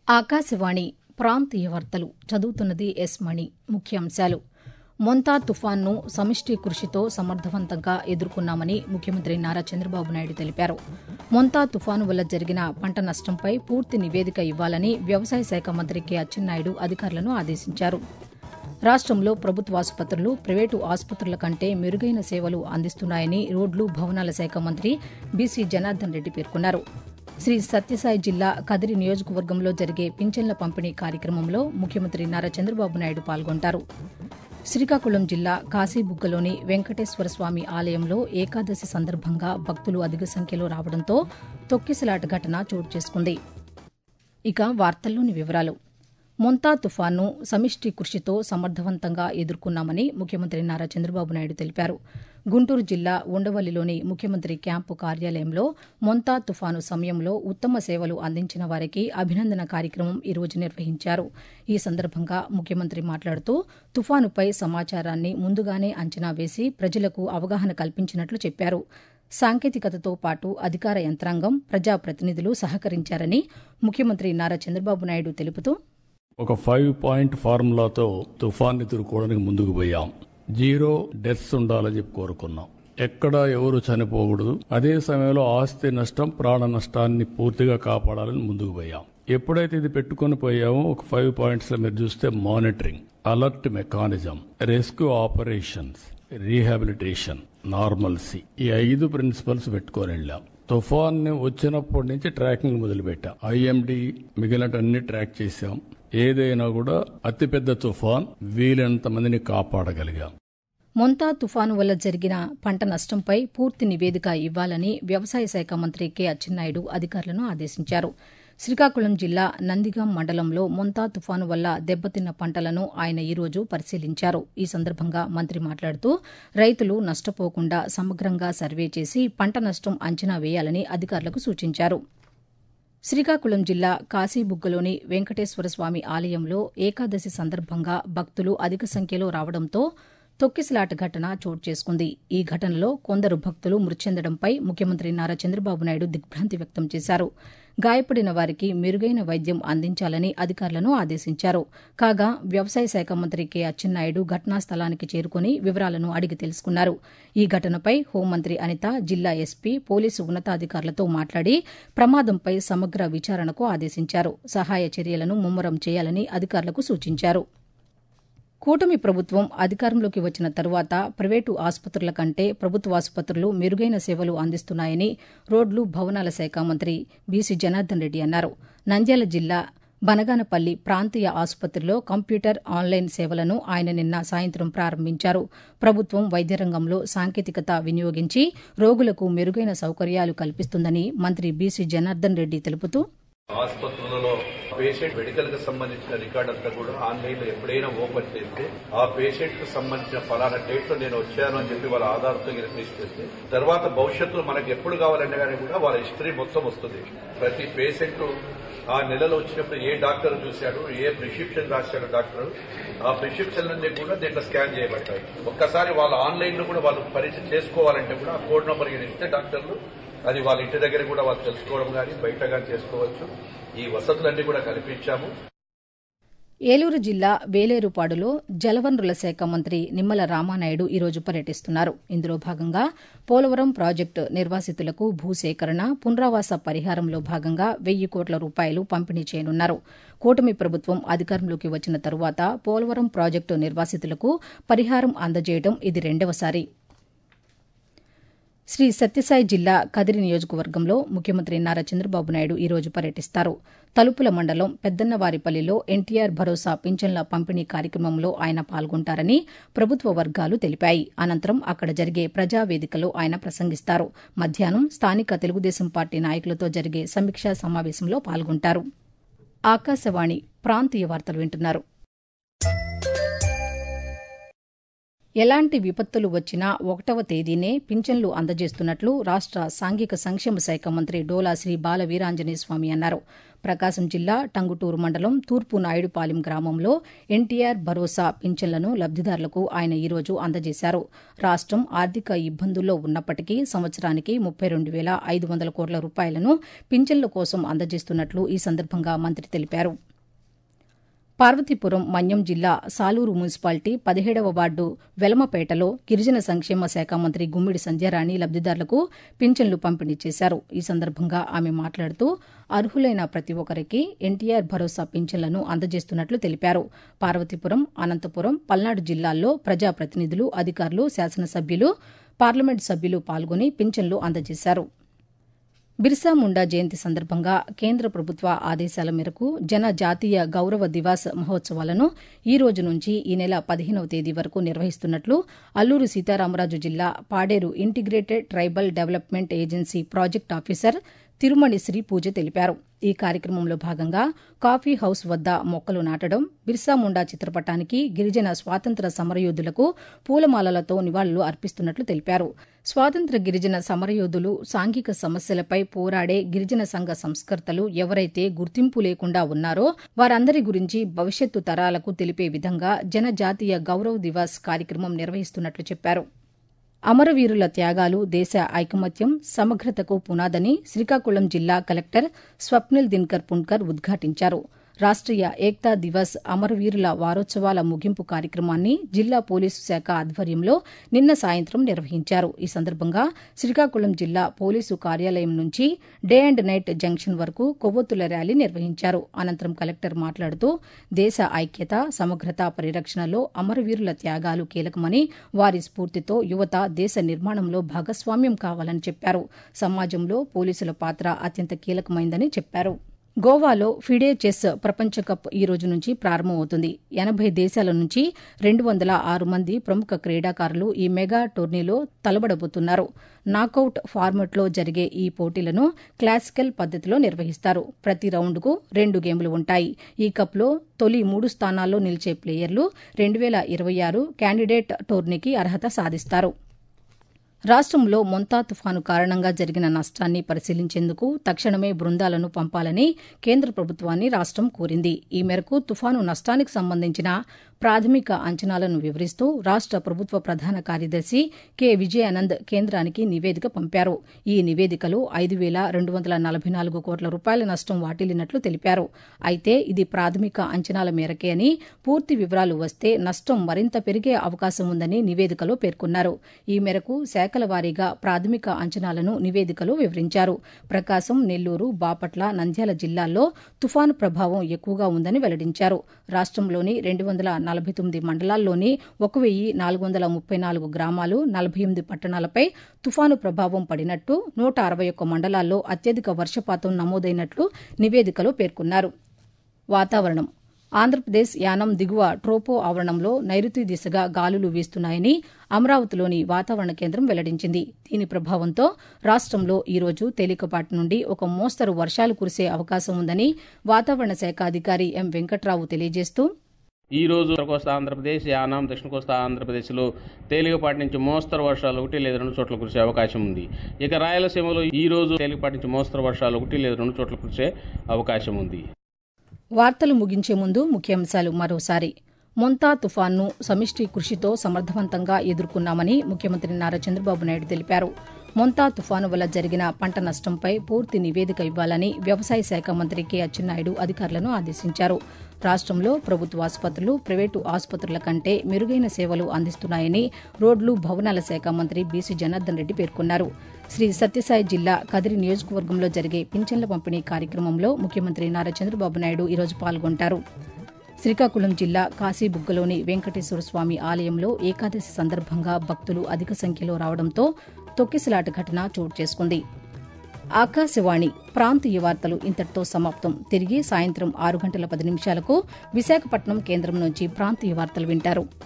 ఆకాశవాణి ప్రాంతీయ వార్తలు చదువుతున్నది ఎస్ మణి ముఖ్యాంశాలు మొంతా తుఫాన్ను సమిష్టి కృషితో సమర్థవంతంగా ఎదుర్కొన్నామని ముఖ్యమంత్రి నారా చంద్రబాబు నాయుడు తెలిపారు మొంతా తుఫాను వల్ల జరిగిన పంట నష్టంపై పూర్తి నివేదిక ఇవ్వాలని వ్యవసాయ శాఖ మంత్రి కె అచ్చెన్నాయుడు అధికారులను ఆదేశించారు రాష్టంలో ప్రభుత్వ ఆసుపత్రులు ప్రైవేటు ఆసుపత్రుల కంటే మెరుగైన సేవలు అందిస్తున్నాయని రోడ్లు భవనాల శాఖ మంత్రి బీసీ జనార్దన్ రెడ్డి పేర్కొన్నారు శ్రీ సత్యసాయి జిల్లా కదిరి నియోజకవర్గంలో జరిగే పింఛన్ల పంపిణీ కార్యక్రమంలో ముఖ్యమంత్రి నారా చంద్రబాబు నాయుడు పాల్గొంటారు శ్రీకాకుళం జిల్లా కాశీబుగ్గలోని వెంకటేశ్వర స్వామి ఆలయంలో ఏకాదశి సందర్భంగా భక్తులు అధిక సంఖ్యలో రావడంతో తొక్కిసలాట ఘటన చోటు చేసుకుంది ఇక వార్తల్లోని వివరాలు మొంతా తుఫాన్ను సమిష్టి కృషితో సమర్థవంతంగా ఎదుర్కొన్నామని ముఖ్యమంత్రి నారా చంద్రబాబు నాయుడు తెలిపారు గుంటూరు జిల్లా ఉండవల్లిలోని ముఖ్యమంత్రి క్యాంపు కార్యాలయంలో మొంతా తుఫాను సమయంలో ఉత్తమ సేవలు అందించిన వారికి అభినందన కార్యక్రమం ఈ రోజు నిర్వహించారు ఈ సందర్భంగా ముఖ్యమంత్రి మాట్లాడుతూ తుఫానుపై సమాచారాన్ని ముందుగానే అంచనా వేసి ప్రజలకు అవగాహన కల్పించినట్లు చెప్పారు సాంకేతికతతో పాటు అధికార యంత్రాంగం ప్రజాప్రతినిధులు సహకరించారని ముఖ్యమంత్రి నారా చంద్రబాబు నాయుడు తెలుపుతూ ఒక ఫైవ్ పాయింట్ ఫార్ములాతో తుఫాన్ ఎదుర్కోవడానికి ముందుకు పోయాం జీరో డెత్స్ ఉండాలని చెప్పి కోరుకున్నాం ఎక్కడ ఎవరు చనిపోకూడదు అదే సమయంలో ఆస్తి నష్టం ప్రాణ నష్టాన్ని పూర్తిగా కాపాడాలని ముందుకు పోయాం ఎప్పుడైతే ఇది పెట్టుకుని పోయామో ఒక ఫైవ్ పాయింట్స్ లో మీరు చూస్తే monitoring alert mechanism rescue operations rehabilitation normalcy ఈ ఐదు ప్రిన్సిపల్స్ పెట్టుకొని వెళ్ళాం తుఫాన్ వచ్చినప్పటి నుంచి ట్రాకింగ్ మొదలుపెట్టాం ఐఎండి మిగిలినటన్ని ట్రాక్ చేశాం ఏదైనా కూడా అతిపెద్ద తుఫాన్ వీలైనంత మందిని కాపాడగలిగాం మొంతా తుఫాను వల్ల జరిగిన పంట నష్టంపై పూర్తి నివేదిక ఇవ్వాలని వ్యవసాయ శాఖ మంత్రి కె అచ్చెన్నాయుడు అధికారులను ఆదేశించారు శ్రీకాకుళం జిల్లా నందిగాం మండలంలో మొంతా తుఫాను వల్ల దెబ్బతిన్న పంటలను ఆయన ఈ రోజు పరిశీలించారు ఈ సందర్భంగా మంత్రి మాట్లాడుతూ రైతులు నష్టపోకుండా సమగ్రంగా సర్వే చేసి పంట నష్టం అంచనా వేయాలని అధికారులకు సూచించారు శ్రీకాకుళం జిల్లా కాశీబుగ్గలోని వెంకటేశ్వర స్వామి ఆలయంలో ఏకాదశి సందర్భంగా భక్తులు అధిక సంఖ్యలో రావడంతో తొక్కిసలాట ఘటన చోటు చేసుకుంది ఈ ఘటనలో కొందరు భక్తులు మృతి చెందడంపై ముఖ్యమంత్రి నారా చంద్రబాబు నాయుడు దిగ్భ్రాంతి వ్యక్తం చేశారు గాయపడిన వారికి మెరుగైన వైద్యం అందించాలని అధికారులను ఆదేశించారు కాగా వ్యవసాయ శాఖ మంత్రి కె అచ్చెన్నాయుడు ఘటనా స్థలానికి చేరుకుని వివరాలను అడిగి తెలుసుకున్నారు ఈ ఘటనపై హోంమంత్రి అనిత జిల్లా ఎస్పీ పోలీసు ఉన్నతాధికారులతో మాట్లాడి ప్రమాదంపై సమగ్ర విచారణకు ఆదేశించారు సహాయ చర్యలను ముమ్మరం చేయాలని అధికారులకు సూచించారు కూటమి ప్రభుత్వం అధికారంలోకి వచ్చిన తరువాత ప్రైవేటు ఆసుపత్రుల కంటే ప్రభుత్వ ఆసుపత్రులు మెరుగైన సేవలు అందిస్తున్నాయని రోడ్లు భవనాల శాఖ మంత్రి బీసీ జనార్దన్ రెడ్డి అన్నారు నంద్యాల జిల్లా బనగానపల్లి ప్రాంతీయ ఆసుపత్రిలో కంప్యూటర్ ఆన్లైన్ సేవలను ఆయన నిన్న సాయంత్రం ప్రారంభించారు ప్రభుత్వం వైద్య రంగంలో సాంకేతికత వినియోగించి రోగులకు మెరుగైన సౌకర్యాలు కల్పిస్తుందని మంత్రి బీసీ జనార్దన్ రెడ్డి తెలుపుతూ ఆసుపత్రులలో పేషెంట్ మెడికల్ కి సంబంధించిన రికార్డ్ అంతా కూడా ఆన్లైన్ లో ఎప్పుడైనా ఓపెన్ చేస్తే ఆ పేషెంట్ కు సంబంధించిన ఫలానా డేట్ లో నేను వచ్చాను అని చెప్పి వాళ్ళ ఆధార్తో రిలీజ్ చేస్తే తర్వాత భవిష్యత్తులో మనకి ఎప్పుడు కావాలన్నా కానీ కూడా వాళ్ళ హిస్టరీ మొత్తం వస్తుంది ప్రతి పేషెంట్ ఆ నెలలో వచ్చినప్పుడు ఏ డాక్టర్ చూశాడు ఏ ప్రిస్క్రిప్షన్ రాశాడు డాక్టర్ ఆ ప్రిస్క్రిప్షన్ అన్ని కూడా దీంట్లో స్కాన్ చేయబడతాయి ఒక్కసారి వాళ్ళ ఆన్లైన్ లో కూడా వాళ్ళు పరీక్ష చేసుకోవాలంటే కూడా ఆ కోడ్ నెంబర్ ఇస్తే డాక్టర్లు అది వాళ్ళ ఇంటి దగ్గర కూడా వాళ్ళు తెలుసుకోవడం కానీ బయట కానీ చేసుకోవచ్చు ఈ వసతులన్నీ కూడా కల్పించాము ఏలూరు జిల్లా వేలేరుపాడులో జలవనరుల శాఖ మంత్రి నిమ్మల రామానాయుడు ఈరోజు పర్యటిస్తున్నారు ఇందులో భాగంగా పోలవరం ప్రాజెక్టు నిర్వాసితులకు భూసేకరణ పునరావాస పరిహారంలో భాగంగా వెయ్యి కోట్ల రూపాయలు పంపిణీ చేయనున్నారు కూటమి ప్రభుత్వం అధికారంలోకి వచ్చిన తరువాత పోలవరం ప్రాజెక్టు నిర్వాసితులకు పరిహారం అందజేయడం ఇది రెండవసారి శ్రీ సత్యసాయి జిల్లా కదిరి నియోజకవర్గంలో ముఖ్యమంత్రి నారా చంద్రబాబు నాయుడు ఈ రోజు పర్యటిస్తారు తలుపుల మండలం పెద్దన్నవారిపల్లిలో ఎన్టీఆర్ భరోసా పింఛన్ల పంపిణీ కార్యక్రమంలో ఆయన పాల్గొంటారని ప్రభుత్వ వర్గాలు తెలిపాయి అనంతరం అక్కడ జరిగే ప్రజావేదికలో ఆయన ప్రసంగిస్తారు మధ్యాహ్నం స్థానిక తెలుగుదేశం పార్టీ నాయకులతో జరిగే సమీక్షా సమావేశంలో పాల్గొంటారు ఆకాశవాణి ప్రాంతీయ వార్తలు వింటున్నారు ఎలాంటి విపత్తులు వచ్చినా ఒకటవ తేదీనే పింఛన్లు అందజేస్తున్నట్లు రాష్ట సాంఘిక సంక్షేమ శాఖ మంత్రి డోలా శ్రీ బాల వీరాంజనేయ స్వామి అన్నారు ప్రకాశం జిల్లా టంగుటూరు మండలం తూర్పు నాయుడుపాలెం గ్రామంలో ఎన్టీఆర్ భరోసా పింఛన్లను లబ్దిదారులకు ఆయన ఈరోజు అందజేశారు రాష్టం ఆర్థిక ఇబ్బందుల్లో ఉన్నప్పటికీ సంవత్సరానికి ముప్పై రెండు వేల ఐదు వందల కోట్ల రూపాయలను పింఛన్ల కోసం అందజేస్తున్నట్లు ఈ సందర్భంగా మంత్రి తెలిపారు పార్వతీపురం మన్యం జిల్లా సాలూరు మున్సిపాలిటీ పదిహేడవ వార్డు వెలమపేటలో గిరిజన సంక్షేమ శాఖ మంత్రి గుమ్మిడి సంధ్యారాణి లబ్దిదారులకు పింఛన్లు పంపిణీ చేశారు ఈ సందర్భంగా ఆమె మాట్లాడుతూ అర్హులైన ప్రతి ఒక్కరికి ఎన్టీఆర్ భరోసా పింఛన్లను అందజేస్తున్నట్లు తెలిపారు పార్వతీపురం అనంతపురం పల్నాడు జిల్లాల్లో ప్రజాప్రతినిధులు అధికారులు శాసనసభ్యులు పార్లమెంటు సభ్యులు పాల్గొని పింఛన్లు అందజేశారు బిర్సా ముండా జయంతి సందర్భంగా కేంద్ర ప్రభుత్వ ఆదేశాల మేరకు జన జాతీయ గౌరవ దివాస్ మహోత్సవాలను ఈ రోజు నుంచి ఈ నెల పదిహేనవ తేదీ వరకు నిర్వహిస్తున్నట్లు అల్లూరు సీతారామరాజు జిల్లా Paderu integrated tribal development agency project officer Tirumani Sri Pooja తెలిపారు ఈ కార్యక్రమంలో భాగంగా కాఫీ హౌస్ వద్ద మొక్కలు నాటడం బిర్సా ముండా చిత్రపటానికి గిరిజన స్వాతంత్ర సమరయోధులకు పూలమాలలతో నివాళులు అర్పిస్తున్నట్లు తెలిపారు స్వాతంత్ర గిరిజన సమరయోధులు సాంఘిక సమస్యలపై పోరాడే గిరిజన సంఘ సంస్కర్తలు ఎవరైతే గుర్తింపు లేకుండా ఉన్నారో వారందరి గురించి భవిష్యత్తు తరాలకు తెలిపే విధంగా జనజాతీయ గౌరవ్ దివాస్ కార్యక్రమం నిర్వహిస్తున్నట్లు చెప్పారు అమరవీరుల త్యాగాలు దేశ ఐకమత్యం సమగ్రతకు పునాదని శ్రీకాకుళం జిల్లా కలెక్టర్ స్వప్నిల్ దిన్కర్ పుణ్కర్ ఉద్ఘాటించారు రాష్ట్రీయ ఏక్తా దివస్ అమరవీరుల వారోత్సవాల ముగింపు కార్యక్రమాన్ని జిల్లా పోలీసు శాఖ ఆధ్వర్యంలో నిన్న సాయంత్రం నిర్వహించారు ఈ సందర్భంగా శ్రీకాకుళం జిల్లా పోలీసు కార్యాలయం నుంచి డే అండ్ నైట్ జంక్షన్ వరకు కొవ్వొత్తుల ర్యాలీ నిర్వహించారు అనంతరం కలెక్టర్ మాట్లాడుతూ దేశ ఐక్యత సమగ్రత పరిరక్షణలో అమరవీరుల త్యాగాలు కీలకమని వారి స్ఫూర్తితో యువత దేశ నిర్మాణంలో భాగస్వామ్యం కావాలని చెప్పారు సమాజంలో పోలీసుల పాత్ర అత్యంత కీలకమైందని చెప్పారు గోవాలో ఫిడే చెస్ ప్రపంచ కప్ ఈ రోజు నుంచి ప్రారంభమవుతుంది ఎనబై దేశాల నుంచి రెండు వందల ఆరు మంది ప్రముఖ క్రీడాకారులు ఈ మెగా టోర్నీలో తలబడబోతున్నారు నాకౌట్ ఫార్మెట్లో జరిగే ఈ పోటీలను క్లాసికల్ పద్దతిలో నిర్వహిస్తారు ప్రతి రౌండ్కు రెండు గేమ్లు ఉంటాయి ఈ కప్లో తొలి మూడు స్థానాల్లో నిలిచే ప్లేయర్లు రెండు వేల ఇరవై ఆరు క్యాండిడేట్ టోర్నీకి అర్హత సాధిస్తారు రాష్టంలో మొంతా తుఫాను కారణంగా జరిగిన నష్టాన్ని పరిశీలించేందుకు తక్షణమే బృందాలను పంపాలని కేంద్ర ప్రభుత్వాన్ని రాష్టం కోరింది ఈ మేరకు తుఫాను నష్టానికి సంబంధించిన ప్రాథమిక అంచనాలను వివరిస్తూ రాష్ట ప్రభుత్వ ప్రధాన కార్యదర్శి కె విజయానంద్ కేంద్రానికి నివేదిక పంపారు ఈ నివేదికలో ఐదు వేల రెండు వందల నలభై నాలుగు కోట్ల రూపాయల నష్టం వాటిల్లినట్లు తెలిపారు అయితే ఇది ప్రాథమిక అంచనాల మేరకే అని పూర్తి వివరాలు వస్తే నష్టం మరింత పెరిగే అవకాశం ఉందని నివేదికలో పేర్కొన్నారు ఈ మేరకు శాఖల వారీగా ప్రాథమిక అంచనాలను నివేదికలో వివరించారు ప్రకాశం నెల్లూరు బాపట్ల నంద్యాల జిల్లాల్లో తుఫాను ప్రభావం ఎక్కువగా ఉందని వెల్లడించారు రాష్టంలోని రెండు వందల నలభై తొమ్మిది మండలాల్లోని ఒక వెయ్యి నాలుగు వందల ముప్పై నాలుగు గ్రామాలు నలభై ఎనిమిది పట్టణాలపై తుఫాను ప్రభావం పడినట్టు నూట అరవై ఒక్క మండలాల్లో అత్యధిక వర్షపాతం నమోదైనట్లు నివేదికలో పేర్కొన్నారు వాతావరణం ఆంధ్రప్రదేశ్ యానం దిగువ ట్రోపో ఆవరణంలో నైరుతి దిశగా గాలులు వీస్తున్నాయని అమరావతిలోని వాతావరణ కేంద్రం వెల్లడించింది దీని ప్రభావంతో రాష్టంలో ఈ రోజు తేలికపాటి నుండి ఒక మోస్తరు వర్షాలు కురిసే అవకాశం ఉందని వాతావరణ శాఖ అధికారి ఎం వెంకట్రావు తెలియజేస్తూ ఈ రోజు ఉత్తర కోస్తా ఆంధ్రప్రదేశ్ యానాం దక్షిణ కోస్తా ఆంధ్రప్రదేశ్లో తేలికపాటి నుంచి మోస్తరు వర్షాలు ఒకటి లేదా రెండు చోట్ల కురిసే అవకాశం ఉంది ఇక రాయలసీమలో ఈ రోజు తేలికపాటి నుంచి మోస్తరు వర్షాలు ఒకటి లేదా రెండు చోట్ల కురిసే అవకాశం ఉంది వార్తలు ముగించే ముందు ముఖ్యాంశాలు మరోసారి మొంతా తుఫాన్ను సమిష్టి కృషితో సమర్థవంతంగా ఎదుర్కొన్నామని ముఖ్యమంత్రి నారా చంద్రబాబు నాయుడు తెలిపారు మొంతా తుఫాను వల్ల జరిగిన పంట నష్టంపై పూర్తి నివేదిక ఇవ్వాలని వ్యవసాయ శాఖ మంత్రి కె అచ్చెన్నాయుడు అధికారులను ఆదేశించారు రాష్టంలో ప్రభుత్వ ఆసుపత్రులు ప్రైవేటు ఆసుపత్రుల కంటే మెరుగైన సేవలు అందిస్తున్నాయని రోడ్లు భవనాల శాఖ మంత్రి బీసీ జనార్దన్ రెడ్డి పేర్కొన్నారు శ్రీ సత్యసాయి జిల్లా కదిరి నియోజకవర్గంలో జరిగే పింఛన్ల పంపిణీ కార్యక్రమంలో ముఖ్యమంత్రి నారా చంద్రబాబు నాయుడు ఈరోజు పాల్గొంటారు శ్రీకాకుళం జిల్లా కాశీబుగ్గలోని వెంకటేశ్వర స్వామి ఆలయంలో ఏకాదశి సందర్భంగా భక్తులు అధిక సంఖ్యలో రావడంతో తొక్కిసలాట ఘటన చోటు చేసుకుంది ఆకాశవాణి ప్రాంతీయ వార్తలు ఇంతటితో సమాప్తం తిరిగి సాయంత్రం ఆరు గంటల పది నిమిషాలకు విశాఖపట్నం కేంద్రం నుంచి ప్రాంతీయ వార్తలు వింటారు